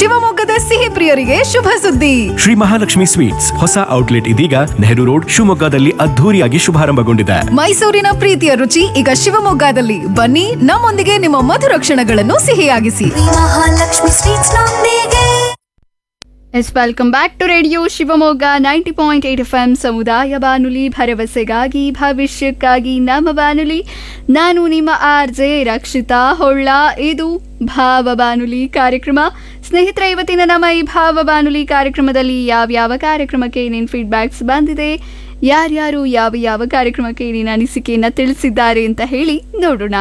ಶಿವಮೊಗ್ಗದ ಸಿಹಿ ಪ್ರಿಯರಿಗೆ ಶುಭ ಸುದ್ದಿ ಶ್ರೀ ಮಹಾಲಕ್ಷ್ಮಿ ಸ್ವೀಟ್ಸ್ ಹೊಸ ಔಟ್ಲೆಟ್ ಇದೀಗ ನೆಹರು ರೋಡ್ ಶಿವಮೊಗ್ಗದಲ್ಲಿ ಅದ್ಧೂರಿಯಾಗಿ ಶುಭಾರಂಭಗೊಂಡಿದೆ ಮೈಸೂರಿನ ಪ್ರೀತಿಯ ರುಚಿ ಈಗ ಶಿವಮೊಗ್ಗದಲ್ಲಿ ಬನ್ನಿ ನಮ್ಮೊಂದಿಗೆ ನಿಮ್ಮ ಮಧುರ ಕ್ಷಣಗಳನ್ನು ಸಿಹಿಯಾಗಿಸಿ ಮಹಾಲಕ್ಷ್ಮಿ ಸ್ವೀಟ್ಸ್ ನೊಂದಿಗೆ yes welcome back to radio Shivamogga ninety point eight F M ಸಮುದಾಯ ಬಾನುಲಿ ಭರವಸೆಗಾಗಿ ಭವಿಷ್ಯಕ್ಕಾಗಿ ನಮ್ಮ ಬಾನುಲಿ ನಾನು ನಿಮ್ಮ ಆರ್ ಜೆ ರಕ್ಷಿತಾ ಹೊಳ್ಳ ಇದು ಭಾವ ಬಾನುಲಿ ಕಾರ್ಯಕ್ರಮ ಸ್ನೇಹಿತರೆ ಇವತ್ತಿನ ನಮ್ಮ ಈ ಭಾವ ಬಾನುಲಿ ಕಾರ್ಯಕ್ರಮದಲ್ಲಿ ಯಾವ್ಯಾವ ಕಾರ್ಯಕ್ರಮಕ್ಕೆ ಏನೇನು ಫೀಡ್ಬ್ಯಾಕ್ಸ್ ಬಂದಿದೆ ಯಾರ್ಯಾರು ಯಾವ ಯಾವ ಕಾರ್ಯಕ್ರಮಕ್ಕೆ ಏನೇನು ಅನಿಸಿಕೆಯನ್ನು ತಿಳಿಸಿದ್ದಾರೆ ಅಂತ ಹೇಳಿ ನೋಡೋಣ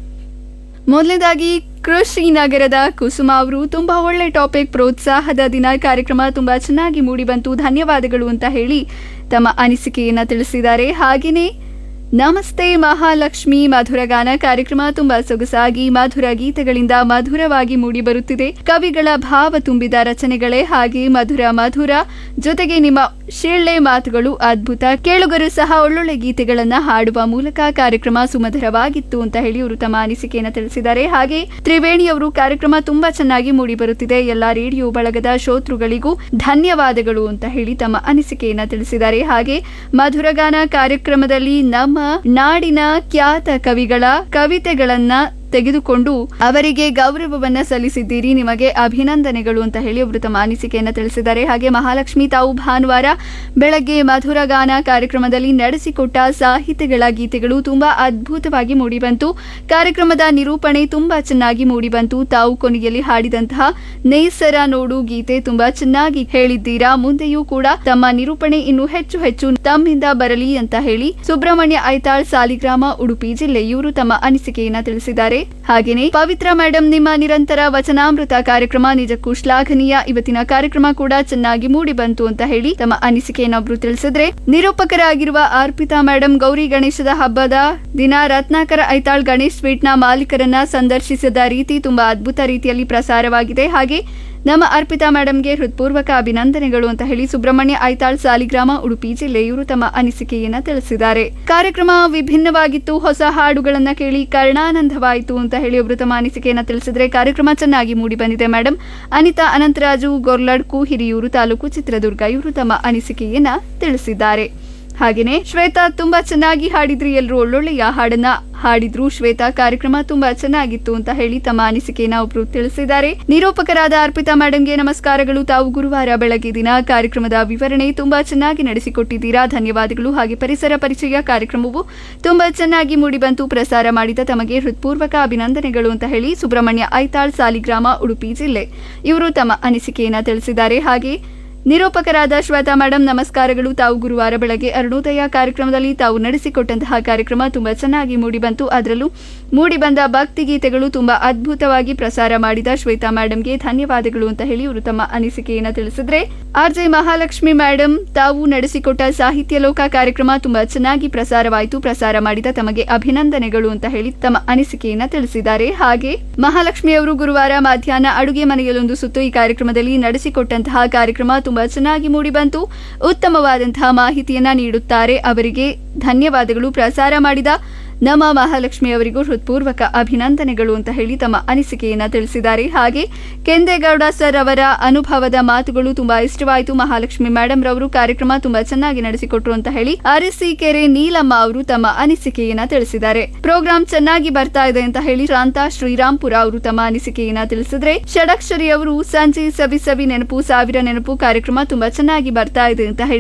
ಮೊದಲನೇದಾಗಿ ಕೃಷಿ ನಗರದ ಕುಸುಮ ಅವರು ತುಂಬಾ ಒಳ್ಳೆ ಟಾಪಿಕ್ ಪ್ರೋತ್ಸಾಹದ ದಿನ ಕಾರ್ಯಕ್ರಮ ತುಂಬಾ ಚೆನ್ನಾಗಿ ಮೂಡಿಬಂತು ಧನ್ಯವಾದಗಳು ಅಂತ ಹೇಳಿ ತಮ್ಮ ಅನಿಸಿಕೆಯನ್ನ ತಿಳಿಸಿದ್ದಾರೆ ಹಾಗೆಯೇ ನಮಸ್ತೆ ಮಹಾಲಕ್ಷ್ಮಿ ಮಧುರಗಾನ ಕಾರ್ಯಕ್ರಮ ತುಂಬಾ ಸೊಗಸಾಗಿ ಮಧುರ ಗೀತೆಗಳಿಂದ ಮಧುರವಾಗಿ ಮೂಡಿಬರುತ್ತಿದೆ ಕವಿಗಳ ಭಾವ ತುಂಬಿದ ರಚನೆಗಳೇ ಹಾಗೆ ಮಧುರ ಮಧುರ ಜೊತೆಗೆ ನಿಮ್ಮ ಶೀಳ್ಳೆ ಮಾತುಗಳು ಅದ್ಭುತ ಕೇಳುಗರು ಸಹ ಒಳ್ಳೊಳ್ಳೆ ಗೀತೆಗಳನ್ನ ಹಾಡುವ ಮೂಲಕ ಕಾರ್ಯಕ್ರಮ ಸುಮಧುರವಾಗಿತ್ತು ಅಂತ ಹೇಳಿ ಅವರು ತಮ್ಮ ಅನಿಸಿಕೆಯನ್ನು ತಿಳಿಸಿದ್ದಾರೆ ಹಾಗೆ ತ್ರಿವೇಣಿ ಅವರು ಕಾರ್ಯಕ್ರಮ ತುಂಬಾ ಚೆನ್ನಾಗಿ ಮೂಡಿ ಬರುತ್ತಿದೆ ಎಲ್ಲಾ ರೇಡಿಯೋ ಬಳಗದ ಶ್ರೋತೃಗಳಿಗೂ ಧನ್ಯವಾದಗಳು ಅಂತ ಹೇಳಿ ತಮ್ಮ ಅನಿಸಿಕೆಯನ್ನ ತಿಳಿಸಿದ್ದಾರೆ ಹಾಗೆ ಮಧುರಗಾನ ಕಾರ್ಯಕ್ರಮದಲ್ಲಿ ನಮ್ಮ ನಾಡಿನ ಖ್ಯಾತ ಕವಿಗಳ ಕವಿತೆಗಳನ್ನ ತೆಗೆದುಕೊಂಡು ಅವರಿಗೆ ಗೌರವವನ್ನ ಸಲ್ಲಿಸಿದ್ದೀರಿ ನಿಮಗೆ ಅಭಿನಂದನೆಗಳು ಅಂತ ಹೇಳಿ ಅವರು ತಮ್ಮ ಅನಿಸಿಕೆಯನ್ನು ತಿಳಿಸಿದ್ದಾರೆ ಹಾಗೆ ಮಹಾಲಕ್ಷ್ಮಿ ತಾವು ಭಾನುವಾರ ಬೆಳಗ್ಗೆ ಮಧುರ ಗಾನ ಕಾರ್ಯಕ್ರಮದಲ್ಲಿ ನಡೆಸಿಕೊಟ್ಟ ಸಾಹಿತ್ಯಗಳ ಗೀತೆಗಳು ತುಂಬಾ ಅದ್ಭುತವಾಗಿ ಮೂಡಿಬಂತು ಕಾರ್ಯಕ್ರಮದ ನಿರೂಪಣೆ ತುಂಬಾ ಚೆನ್ನಾಗಿ ಮೂಡಿಬಂತು ತಾವು ಕೊನೆಯಲ್ಲಿ ಹಾಡಿದಂತಹ ನೇಸರ ನೋಡು ಗೀತೆ ತುಂಬಾ ಚೆನ್ನಾಗಿ ಹೇಳಿದ್ದೀರಾ ಮುಂದೆಯೂ ಕೂಡ ತಮ್ಮ ನಿರೂಪಣೆ ಇನ್ನು ಹೆಚ್ಚು ಹೆಚ್ಚು ತಮ್ಮಿಂದ ಬರಲಿ ಅಂತ ಹೇಳಿ ಸುಬ್ರಹ್ಮಣ್ಯ ಐತಾಳ್ ಸಾಲಿಗ್ರಾಮ ಉಡುಪಿ ಜಿಲ್ಲೆ ಇವರು ತಮ್ಮ ಅನಿಸಿಕೆಯನ್ನ ತಿಳಿಸಿದ್ದಾರೆ ಹಾಗೇನೆ ಪವಿತ್ರ ಮೇಡಮ್ ನಿಮ್ಮ ನಿರಂತರ ವಚನಾಮೃತ ಕಾರ್ಯಕ್ರಮ ನಿಜಕ್ಕೂ ಶ್ಲಾಘನೀಯ ಇವತ್ತಿನ ಕಾರ್ಯಕ್ರಮ ಕೂಡ ಚೆನ್ನಾಗಿ ಮೂಡಿ ಬಂತು ಅಂತ ಹೇಳಿ ತಮ್ಮ ಅನಿಸಿಕೆಯನ್ನೊಬ್ರು ತಿಳಿಸಿದ್ರೆ ನಿರೂಪಕರಾಗಿರುವ ಅರ್ಪಿತಾ ಮೇಡಮ್ ಗೌರಿ ಗಣೇಶದ ಹಬ್ಬದ ದಿನ ರತ್ನಾಕರ ಐತಾಳ್ ಗಣೇಶ್ ಸ್ವೀಟ್ ನ ಮಾಲೀಕರನ್ನ ಸಂದರ್ಶಿಸಿದ ರೀತಿ ತುಂಬಾ ಅದ್ಭುತ ರೀತಿಯಲ್ಲಿ ಪ್ರಸಾರವಾಗಿದೆ ಹಾಗೆ ನಮ್ಮ ಅರ್ಪಿತಾ ಮೇಡಮ್ಗೆ ಹೃತ್ಪೂರ್ವಕ ಅಭಿನಂದನೆಗಳು ಅಂತ ಹೇಳಿ ಸುಬ್ರಹ್ಮಣ್ಯ ಐತಾಳ್ ಸಾಲಿಗ್ರಾಮ ಉಡುಪಿ ಜಿಲ್ಲೆ ಇವರು ತಮ್ಮ ಅನಿಸಿಕೆಯನ್ನ ತಿಳಿಸಿದ್ದಾರೆ ಕಾರ್ಯಕ್ರಮ ವಿಭಿನ್ನವಾಗಿತ್ತು ಹೊಸ ಹಾಡುಗಳನ್ನ ಕೇಳಿ ಕರ್ಣಾನಂದವಾಯಿತು ಅಂತ ಹೇಳಿ ಒಬ್ರು ತಮ್ಮ ಅನಿಸಿಕೆಯನ್ನ ತಿಳಿಸಿದ್ರೆ ಕಾರ್ಯಕ್ರಮ ಚೆನ್ನಾಗಿ ಮೂಡಿ ಬಂದಿದೆ ಮೇಡಮ್ ಅನಿತಾ ಅನಂತರಾಜು ಗೊರ್ಲಡ್ಕು ಹಿರಿಯೂರು ತಾಲೂಕು ಚಿತ್ರದುರ್ಗ ಇವರು ತಮ್ಮ ಅನಿಸಿಕೆಯನ್ನ ತಿಳಿಸಿದ್ದಾರೆ ಹಾಗೇನೆ ಶ್ವೇತಾ ತುಂಬಾ ಚೆನ್ನಾಗಿ ಹಾಡಿದ್ರಿ ಎಲ್ಲರೂ ಒಳ್ಳೊಳ್ಳೆಯ ಹಾಡನ್ನ ಹಾಡಿದ್ರು ಶ್ವೇತಾ ಕಾರ್ಯಕ್ರಮ ತುಂಬಾ ಚೆನ್ನಾಗಿತ್ತು ಅಂತ ಹೇಳಿ ತಮ್ಮ ಅನಿಸಿಕೆಯನ್ನ ಒಬ್ರು ತಿಳಿಸಿದ್ದಾರೆ ನಿರೂಪಕರಾದ ಅರ್ಪಿತಾ ಮೇಡಮ್ಗೆ ನಮಸ್ಕಾರಗಳು ತಾವು ಗುರುವಾರ ಬೆಳಗ್ಗೆ ದಿನ ಕಾರ್ಯಕ್ರಮದ ವಿವರಣೆ ತುಂಬಾ ಚೆನ್ನಾಗಿ ನಡೆಸಿಕೊಟ್ಟಿದ್ದೀರಾ ಧನ್ಯವಾದಗಳು ಹಾಗೆ ಪರಿಸರ ಪರಿಚಯ ಕಾರ್ಯಕ್ರಮವು ತುಂಬಾ ಚೆನ್ನಾಗಿ ಮೂಡಿಬಂತು ಪ್ರಸಾರ ಮಾಡಿದ ತಮಗೆ ಹೃತ್ಪೂರ್ವಕ ಅಭಿನಂದನೆಗಳು ಅಂತ ಹೇಳಿ ಸುಬ್ರಹ್ಮಣ್ಯ ಐತಾಳ್ ಸಾಲಿಗ್ರಾಮ ಉಡುಪಿ ಜಿಲ್ಲೆ ಇವರು ತಮ್ಮ ಅನಿಸಿಕೆಯನ್ನ ತಿಳಿಸಿದ್ದಾರೆ ಹಾಗೆ ನಿರೂಪಕರಾದ ಶ್ವೇತಾ ಮೇಡಮ್ ನಮಸ್ಕಾರಗಳು ತಾವು ಗುರುವಾರ ಬೆಳಗ್ಗೆ ಅರುಣೋದಯ ಕಾರ್ಯಕ್ರಮದಲ್ಲಿ ತಾವು ನಡೆಸಿಕೊಟ್ಟಂತಹ ಕಾರ್ಯಕ್ರಮ ತುಂಬಾ ಚೆನ್ನಾಗಿ ಮೂಡಿಬಂತು ಅದರಲ್ಲೂ ಮೂಡಿಬಂದ ಭಕ್ತಿ ಗೀತೆಗಳು ತುಂಬಾ ಅದ್ಭುತವಾಗಿ ಪ್ರಸಾರ ಮಾಡಿದ ಶ್ವೇತಾ ಮೇಡಮ್ಗೆ ಧನ್ಯವಾದಗಳು ಅಂತ ಹೇಳಿ ಇವರು ತಮ್ಮ ಅನಿಸಿಕೆಯನ್ನ ತಿಳಿಸಿದ್ರೆ ಆರ್ ಜೆ ಮಹಾಲಕ್ಷ್ಮಿ ಮೇಡಮ್ ತಾವು ನಡೆಸಿಕೊಟ್ಟ ಸಾಹಿತ್ಯ ಲೋಕ ಕಾರ್ಯಕ್ರಮ ತುಂಬಾ ಚೆನ್ನಾಗಿ ಪ್ರಸಾರವಾಯಿತು ಪ್ರಸಾರ ಮಾಡಿದ ತಮಗೆ ಅಭಿನಂದನೆಗಳು ಅಂತ ಹೇಳಿ ತಮ್ಮ ಅನಿಸಿಕೆಯನ್ನ ತಿಳಿಸಿದ್ದಾರೆ ಹಾಗೆ ಮಹಾಲಕ್ಷ್ಮಿ ಅವರು ಗುರುವಾರ ಮಧ್ಯಾಹ್ನ ಅಡುಗೆ ಮನೆಯಲ್ಲೊಂದು ಸುತ್ತು ಈ ಕಾರ್ಯಕ್ರಮದಲ್ಲಿ ನಡೆಸಿಕೊಟ್ಟಂತಹ ಕಾರ್ಯಕ್ರಮ ತುಂಬಾ ಚೆನ್ನಾಗಿ ಮೂಡಿಬಂತು ಉತ್ತಮವಾದಂತಹ ಮಾಹಿತಿಯನ್ನ ನೀಡುತ್ತಾರೆ ಅವರಿಗೆ ಧನ್ಯವಾದಗಳು ಪ್ರಸಾರ ಮಾಡಿದ ನಮ್ಮ ಮಹಾಲಕ್ಷ್ಮಿ ಅವರಿಗೂ ಹೃತ್ಪೂರ್ವಕ ಅಭಿನಂದನೆಗಳು ಅಂತ ಹೇಳಿ ತಮ್ಮ ಅನಿಸಿಕೆಯನ್ನ ತಿಳಿಸಿದ್ದಾರೆ ಹಾಗೆ ಕೆಂದೇಗೌಡ ಸರ್ ಅವರ ಅನುಭವದ ಮಾತುಗಳು ತುಂಬಾ ಇಷ್ಟವಾಯಿತು ಮಹಾಲಕ್ಷ್ಮಿ ಮೇಡಮ್ ರವರು ಕಾರ್ಯಕ್ರಮ ತುಂಬಾ ಚೆನ್ನಾಗಿ ನಡೆಸಿಕೊಟ್ರು ಅಂತ ಹೇಳಿ ಅರಸೀಕೆರೆ ನೀಲಮ್ಮ ಅವರು ತಮ್ಮ ಅನಿಸಿಕೆಯನ್ನ ತಿಳಿಸಿದ್ದಾರೆ ಪ್ರೋಗ್ರಾಂ ಚೆನ್ನಾಗಿ ಬರ್ತಾ ಇದೆ ಅಂತ ಹೇಳಿ ಶಾಂತಾ ಶ್ರೀರಾಮ್ಪುರ ಅವರು ತಮ್ಮ ಅನಿಸಿಕೆಯನ್ನ ತಿಳಿಸಿದ್ರೆ ಷಡಕ್ಷರಿ ಅವರು ಸಂಜೆ ಸವಿ ಸವಿ ನೆನಪು ಸಾವಿರ ನೆನಪು ಕಾರ್ಯಕ್ರಮ ತುಂಬಾ ಚೆನ್ನಾಗಿ ಬರ್ತಾ ಇದೆ ಅಂತ ಹೇಳಿ